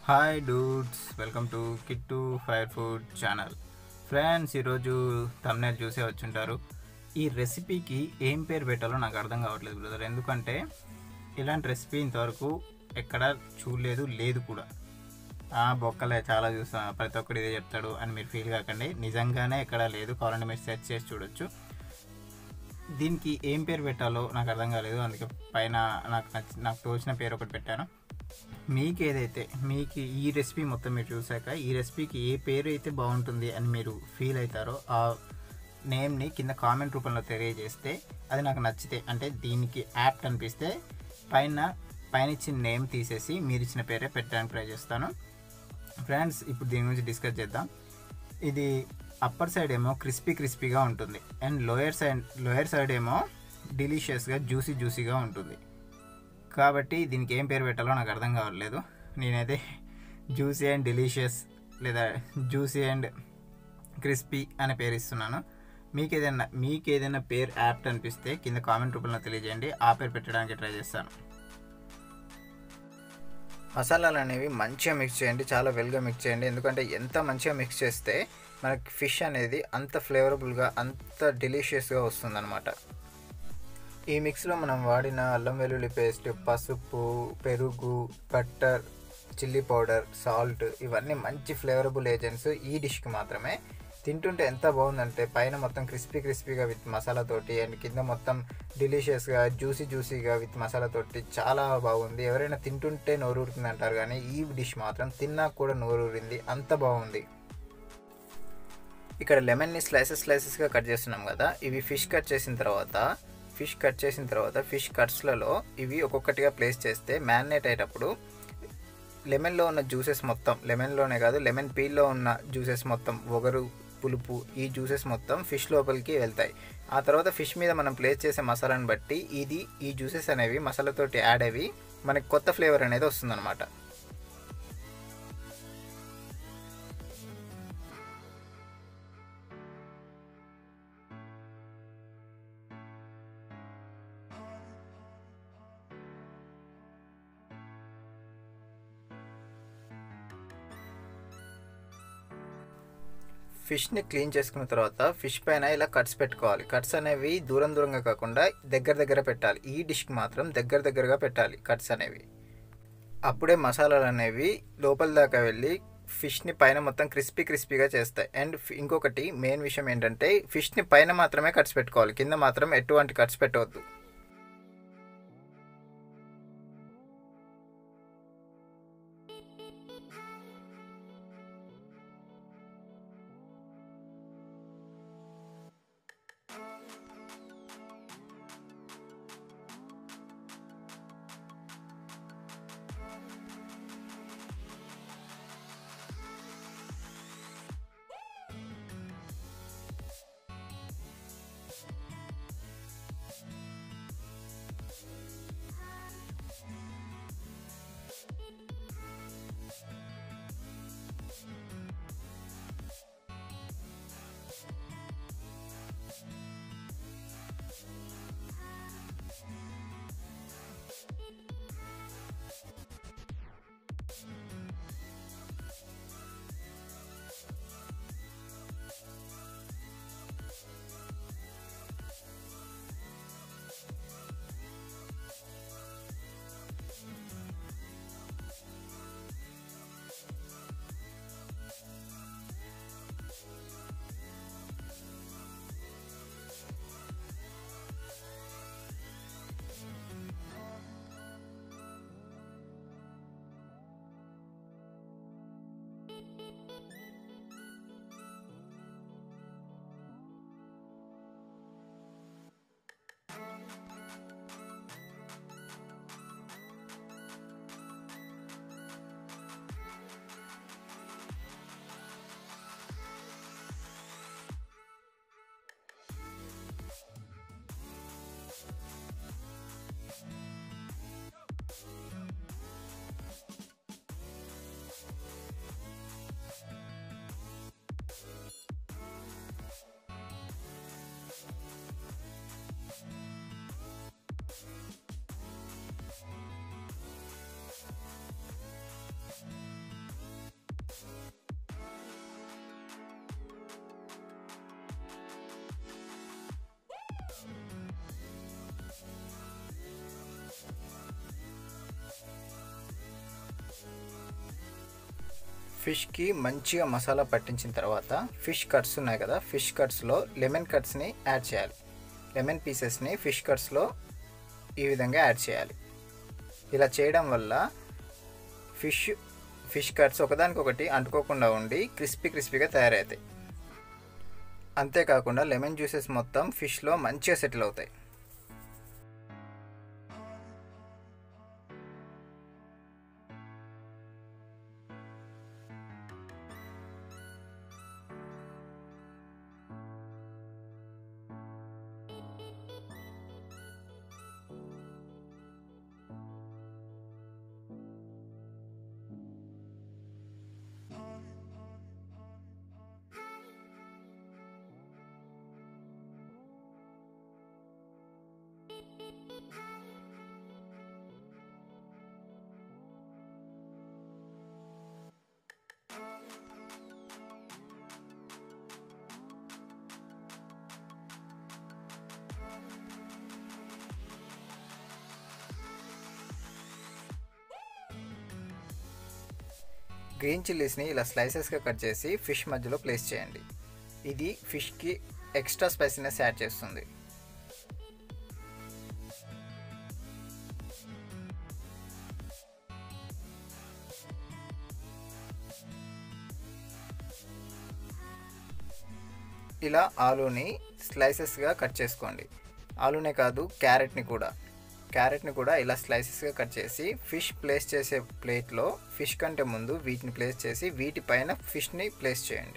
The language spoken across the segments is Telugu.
hi dudes welcome to Kittu fire food channel friends ఈరోజు తమ్నేల్ చూసే వచ్చుంటారు ఈ రెసిపీకి ఏం పేరు పెట్టాలో నాకు అర్థం కావట్లేదు బ్రదర్ ఎందుకంటే ఇలాంటి రెసిపీ ఇంతవరకు ఎక్కడ చూడలేదు లేదు కూడా ఆ, బొక్కలే చాలా చూస్తాను ప్రతి ఒక్కడు ఇదే చెప్తాడు అని మీరు ఫీల్ కాకండి నిజంగానే ఎక్కడ లేదు కావాలంటే మీరు సెర్చ్ చేసి చూడొచ్చు దీనికి ఏం పేరు పెట్టాలో నాకు అర్థం కాలేదు అందుకే పైన నాకు నచ్చి నాకు తోచిన పేరు ఒకటి పెట్టాను మీకు ఏదైతే మీకు ఈ రెసిపీ మొత్తం మీరు చూసాక ఈ రెసిపీకి ఏ పేరు అయితే బాగుంటుంది అని మీరు ఫీల్ అవుతారో ఆ నేమ్ని కింద కామెంట్ రూపంలో తెలియజేస్తే అది నాకు నచ్చితే అంటే దీనికి యాప్ట్ అనిపిస్తే పైన పైన ఇచ్చిన నేమ్ తీసేసి మీరు ఇచ్చిన పేరే పెట్టడానికి ట్రై చేస్తాను ఫ్రెండ్స్ ఇప్పుడు దీని గురించి డిస్కస్ చేద్దాం ఇది అప్పర్ సైడ్ ఏమో క్రిస్పీ క్రిస్పీగా ఉంటుంది and lower side lower side ఏమో డిలీషియస్గా జ్యూసీ జ్యూసీగా ఉంటుంది కాబట్టి దీనికి ఏం పేరు పెట్టాలో నాకు అర్థం కావట్లేదు నేనైతే జ్యూసీ అండ్ డెలీషియస్ లేదా జ్యూసీ అండ్ క్రిస్పీ అనే పేరు ఇస్తున్నాను మీకు ఏదైనా మీకు ఏదైనా పేరు యాప్ట్ అనిపిస్తే కింద కామెంట్ రూపంలో తెలియజేయండి ఆ పేరు పెట్టడానికి ట్రై చేస్తాను మసాలాలు అనేవి మంచిగా మిక్స్ చేయండి చాలా వెల్గా మిక్స్ చేయండి ఎందుకంటే ఎంత మంచిగా మిక్స్ చేస్తే మనకి ఫిష్ అనేది అంత ఫ్లేవరబుల్గా అంత డెలిషియస్గా వస్తుందన్నమాట ఈ మిక్స్లో మనం వాడిన అల్లం వెల్లుల్లి పేస్ట్ పసుపు పెరుగు బట్టర్ చిల్లీ పౌడర్ సాల్ట్ ఇవన్నీ మంచి ఫ్లేవరబుల్ ఏజెంట్స్ ఈ డిష్కి మాత్రమే తింటుంటే ఎంత బాగుందంటే పైన మొత్తం క్రిస్పీ క్రిస్పీగా విత్ మసాలాతోటి అండ్ కింద మొత్తం డిలీషియస్గా జ్యూసీ జ్యూసీగా విత్ మసాలాతోటి చాలా బాగుంది ఎవరైనా తింటుంటే నోరూరుతుంది అంటారు కానీ ఈ డిష్ మాత్రం తిన్నా కూడా నోరూరింది అంత బాగుంది ఇక్కడ లెమన్ని స్లైసెస్ స్లైసెస్గా కట్ చేస్తున్నాం కదా ఇవి ఫిష్ కట్ చేసిన తర్వాత ఫిష్ కట్ చేసిన తర్వాత ఫిష్ కట్స్లలో ఇవి ఒక్కొక్కటిగా ప్లేస్ చేస్తే మ్యారినేట్ అయ్యేటప్పుడు లెమన్లో ఉన్న జ్యూసెస్ మొత్తం లెమన్లోనే కాదు లెమన్ పీల్లో ఉన్న జ్యూసెస్ మొత్తం ఒగరు పులుపు ఈ జ్యూసెస్ మొత్తం ఫిష్ లోపలికి వెళ్తాయి ఆ తర్వాత ఫిష్ మీద మనం ప్లేస్ చేసే మసాలాను బట్టి ఇది ఈ జ్యూసెస్ అనేవి మసాలాతోటి యాడ్ అవి మనకి కొత్త ఫ్లేవర్ అనేది వస్తుందన్నమాట ఫిష్ని క్లీన్ చేసుకున్న తర్వాత ఫిష్ పైన ఇలా కట్స్ పెట్టుకోవాలి కట్స్ అనేవి దూరం దూరంగా కాకుండా దగ్గర దగ్గర పెట్టాలి ఈ డిష్కి మాత్రం దగ్గర దగ్గరగా పెట్టాలి కట్స్ అనేవి అప్పుడే మసాలాలు అనేవి లోపల దాకా వెళ్ళి ఫిష్ని పైన మొత్తం క్రిస్పీ క్రిస్పీగా చేస్తాయి అండ్ ఇంకొకటి మెయిన్ విషయం ఏంటంటే ఫిష్ని పైన మాత్రమే కట్స్ పెట్టుకోవాలి కింద మాత్రం ఎటువంటి కట్స్ పెట్టవద్దు ఫిష్కి మంచిగా మసాలా పట్టించిన తర్వాత ఫిష్ కట్స్ ఉన్నాయి కదా ఫిష్ కట్స్లో లెమన్ కట్స్ని యాడ్ చేయాలి లెమన్ పీసెస్ని ఫిష్ కట్స్లో ఈ విధంగా యాడ్ చేయాలి ఇలా చేయడం వల్ల ఫిష్ ఫిష్ కట్స్ ఒకదానికొకటి అంటుకోకుండా ఉండి క్రిస్పీ క్రిస్పీగా తయారవుతాయి అంతేకాకుండా లెమన్ జ్యూసెస్ మొత్తం ఫిష్లో మంచిగా సెటిల్ అవుతాయి గ్రీన్ చిల్లీస్ని ఇలా స్లైసెస్గా కట్ చేసి ఫిష్ మధ్యలో ప్లేస్ చేయండి ఇది ఫిష్కి ఎక్స్ట్రా స్పైసీనెస్ యాడ్ చేస్తుంది ఇలా ఆలూని స్లైసెస్గా కట్ చేసుకోండి ఆలూనే కాదు క్యారెట్ని కూడా క్యారెట్ని కూడా ఇలా స్లైసెస్గా కట్ చేసి ఫిష్ ప్లేస్ చేసే ప్లేట్లో ఫిష్ కంటే ముందు వీటిని ప్లేస్ చేసి వీటిపైన ఫిష్ని ప్లేస్ చేయండి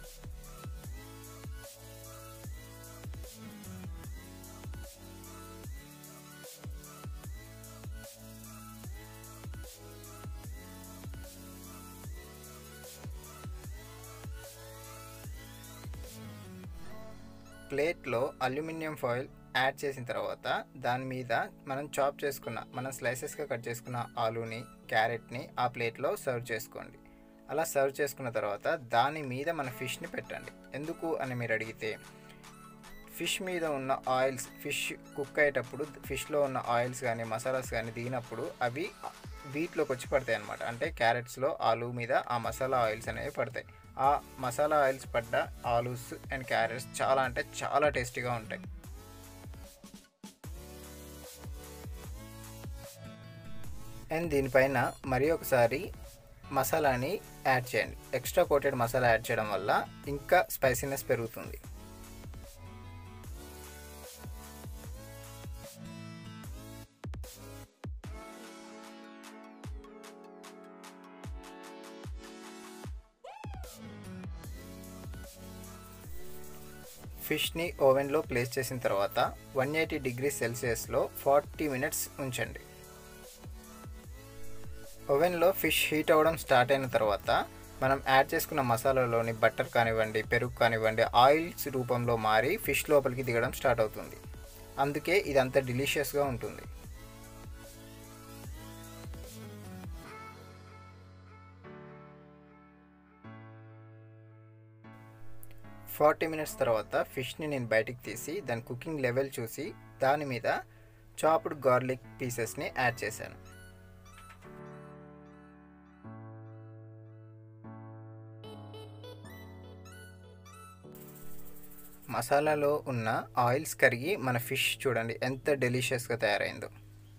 ప్లేట్లో అల్యూమినియం ఫాయిల్ యాడ్ చేసిన తర్వాత దాని మీద మనం చాప్ చేసుకున్న మనం స్లైసెస్గా కట్ చేసుకున్న ఆలూని క్యారెట్ని ఆ ప్లేట్లో సర్వ్ చేసుకోండి అలా సర్వ్ చేసుకున్న తర్వాత దాని మీద మన ఫిష్ని పెట్టండి ఎందుకు అని మీరు అడిగితే ఫిష్ మీద ఉన్న ఆయిల్స్ ఫిష్ కుక్ అయ్యేటప్పుడు ఫిష్లో ఉన్న ఆయిల్స్ కానీ మసాలాస్ కానీ దిగినప్పుడు అవి వీటిలోకి వచ్చి పడతాయి అనమాట అంటే క్యారెట్స్లో ఆలు మీద ఆ మసాలా ఆయిల్స్ అనేవి పడతాయి ఆ మసాలా ఆయిల్స్ పడ్డ ఆలూస్ అండ్ క్యారెట్స్ చాలా అంటే చాలా టేస్టీగా ఉంటాయి అండ్ దీనిపైన మరి ఒకసారి మసాలాని యాడ్ చేయండి ఎక్స్ట్రా కోటెడ్ మసాలా యాడ్ చేయడం వల్ల ఇంకా స్పైసీనెస్ పెరుగుతుంది ఫిష్ని ఓవెన్లో ప్లేస్ చేసిన తర్వాత వన్ ఎయిటీ డిగ్రీ సెల్సియస్లో ఫార్టీ మినిట్స్ ఉంచండి ఓవెన్లో ఫిష్ హీట్ అవ్వడం స్టార్ట్ అయిన తర్వాత మనం యాడ్ చేసుకున్న మసాలాలోని బటర్ కానివ్వండి పెరుగు కానివ్వండి ఆయిల్స్ రూపంలో మారి ఫిష్ లోపలికి దిగడం స్టార్ట్ అవుతుంది అందుకే ఇది అంత డిలీషియస్గా ఉంటుంది ఫార్టీ మినిట్స్ తర్వాత ఫిష్ని నేను బయటికి తీసి దాని కుకింగ్ లెవెల్ చూసి దాని మీద చాప్డ్ గార్లిక్ పీసెస్ని యాడ్ చేశాను మసాలాలో ఉన్న ఆయిల్స్ కరిగి మన ఫిష్ చూడండి ఎంత డెలిషియస్గా తయారైందో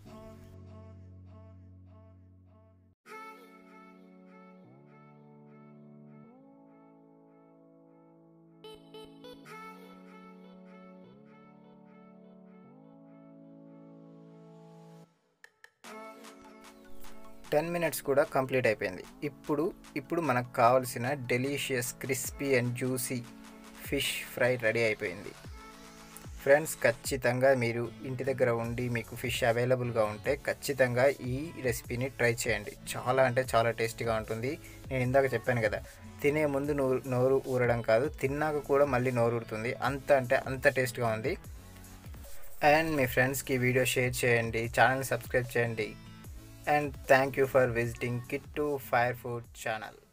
టెన్ మినిట్స్ కూడా కంప్లీట్ అయిపోయింది ఇప్పుడు ఇప్పుడు మనకు కావాల్సిన delicious crispy and juicy fish fry ready అయిపోయింది ఫ్రెండ్స్ ఖచ్చితంగా మీరు ఇంటి దగ్గర ఉండి మీకు ఫిష్ అవైలబుల్గా ఉంటే ఖచ్చితంగా ఈ రెసిపీని ట్రై చేయండి చాలా అంటే చాలా టేస్టీగా ఉంటుంది నేను ఇందాక చెప్పాను కదా తినే ముందు నోరు నోరు ఊరడం కాదు తిన్నాక కూడా మళ్ళీ నోరు ఊరుతుంది అంత అంటే అంత టేస్ట్గా ఉంది అండ్ మీ ఫ్రెండ్స్కి వీడియో షేర్ చేయండి ఛానల్ సబ్స్క్రైబ్ చేయండి and thank you for visiting Kittu fire food channel